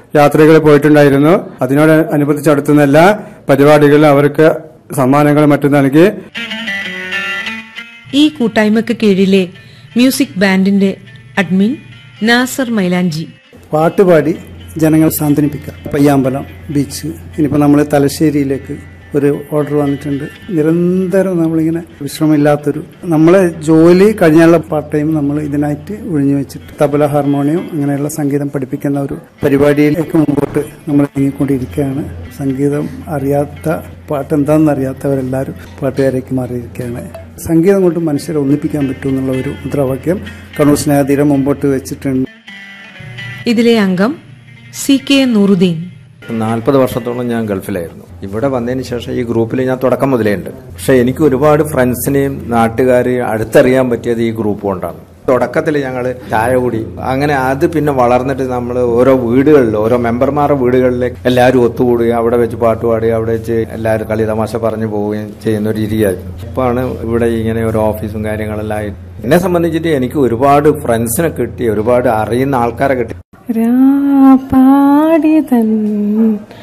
യാത്രകൾ പോയിട്ടുണ്ടായിരുന്നു അതിനോട് അനുബന്ധിച്ച് നടത്തുന്ന എല്ലാ പരിപാടികളിലും അവർക്ക് സമ്മാനങ്ങൾ മറ്റും നൽകി ഈ കൂട്ടായ്മക്ക് കീഴിലെ മ്യൂസിക് ബാൻഡിന്റെ അഡ്മിൻ നാസർ മൈലാഞ്ചി പാട്ടുപാടി ജനങ്ങളെ സാന്ത്വനിപ്പിക്കുക പയ്യാമ്പലം ബീച്ച് ഇനിയിപ്പോൾ നമ്മൾ തലശ്ശേരിയിലേക്ക് ഒരു ഓർഡർ വന്നിട്ടുണ്ട് നിരന്തരം നമ്മളിങ്ങനെ വിശ്രമമില്ലാത്തൊരു നമ്മളെ ജോലി കഴിഞ്ഞുള്ള പാർട്ട് ടൈം നമ്മൾ ഇതിനായിട്ട് ഒഴിഞ്ഞു വെച്ചിട്ട് തബല ഹാർമോണിയം അങ്ങനെയുള്ള സംഗീതം പഠിപ്പിക്കുന്ന ഒരു പരിപാടിയിലേക്ക് മുമ്പോട്ട് നമ്മൾ നീങ്ങിക്കൊണ്ടിരിക്കുകയാണ് സംഗീതം അറിയാത്ത പാട്ട് എന്താണെന്ന് അറിയാത്തവരെല്ലാവരും പാട്ടുകാരേക്ക് മാറിയിരിക്കുകയാണ് സംഗീതം കൊണ്ട് മനുഷ്യരെ ഒന്നിപ്പിക്കാൻ പറ്റും എന്നുള്ള ഒരു മുദ്രാവാക്യം കണ്ണൂർ സ്നേഹതീരം മുമ്പോട്ട് വെച്ചിട്ടുണ്ട് ഇതിലെ അംഗം സി കെ നൂറുദ്ദീൻ നാൽപ്പത് വർഷത്തോളം ഞാൻ ഗൾഫിലായിരുന്നു ഇവിടെ വന്നതിന് ശേഷം ഈ ഗ്രൂപ്പിൽ ഞാൻ തുടക്കം മുതലേ ഉണ്ട് പക്ഷെ എനിക്ക് ഒരുപാട് ഫ്രണ്ട്സിനെയും നാട്ടുകാരെയും അടുത്തറിയാൻ പറ്റിയത് ഈ ഗ്രൂപ്പ് കൊണ്ടാണ് തുടക്കത്തിൽ ഞങ്ങൾ ചായ കൂടി അങ്ങനെ അത് പിന്നെ വളർന്നിട്ട് നമ്മൾ ഓരോ വീടുകളിൽ ഓരോ മെമ്പർമാരുടെ വീടുകളിലേക്ക് എല്ലാവരും ഒത്തുകൂടുകയും അവിടെ വെച്ച് പാട്ട് പാടുകയും അവിടെ വെച്ച് എല്ലാവരും കളി തമാശ പറഞ്ഞു പോവുകയും ചെയ്യുന്ന ഒരു രീതിയായിരുന്നു ഇപ്പോഴാണ് ഇവിടെ ഇങ്ങനെ ഒരു ഓഫീസും കാര്യങ്ങളെല്ലാം ആയിട്ട് എന്നെ സംബന്ധിച്ചിട്ട് എനിക്ക് ഒരുപാട് ഫ്രണ്ട്സിനെ കിട്ടി ഒരുപാട് അറിയുന്ന ആൾക്കാരെ കിട്ടി രാപാടിതൻ